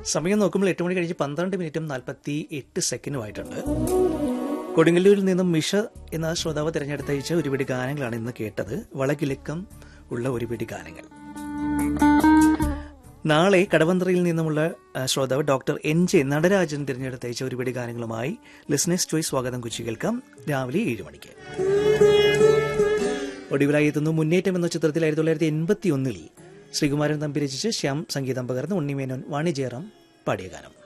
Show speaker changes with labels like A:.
A: സമയം നോക്കുമ്പോൾ എട്ട് മണി കഴിഞ്ഞ് പന്ത്രണ്ട് മിനിറ്റും നാൽപ്പത്തി എട്ട് സെക്കൻഡുമായിട്ടുണ്ട് കൊടുങ്ങല്ലൂരിൽ നിന്നും മിഷ എന്ന ശ്രോതാവ് തിരഞ്ഞെടുത്തയച്ച ഒരുപിടി ഗാനങ്ങളാണ് ഇന്ന് കേട്ടത് വളകിലുക്കം ഉള്ള ഒരുപിടി ഗാനങ്ങൾ നാളെ കടവന്ത്രയിൽ നിന്നുമുള്ള ആ, ശ്രോതാവ് ഡോക്ടർ എൻ ജെ നടരാജൻ തിരഞ്ഞെടുത്തയച്ച ഒരുപിടി ഗാനങ്ങളുമായി ലിസ്നേഴ്സ് ചോയ്സ് സ്വാഗതം കുച്ചി കേൾക്കാം രാവിലെ ഏഴ് മണിക്ക് ഒടുവിലായി എത്തുന്നു മുന്നേറ്റം എന്ന ചിത്രത്തിൽ ആയിരത്തി തൊള്ളായിരത്തി എൺപത്തി ഒന്നിൽ ശ്രീകുമാരൻ തമ്പി രചിച്ച് ശ്യാം സംഗീതം പകർന്ന് ഉണ്ണിമേനോൻ വാണി ജയറാം പാടിയ ഗാനം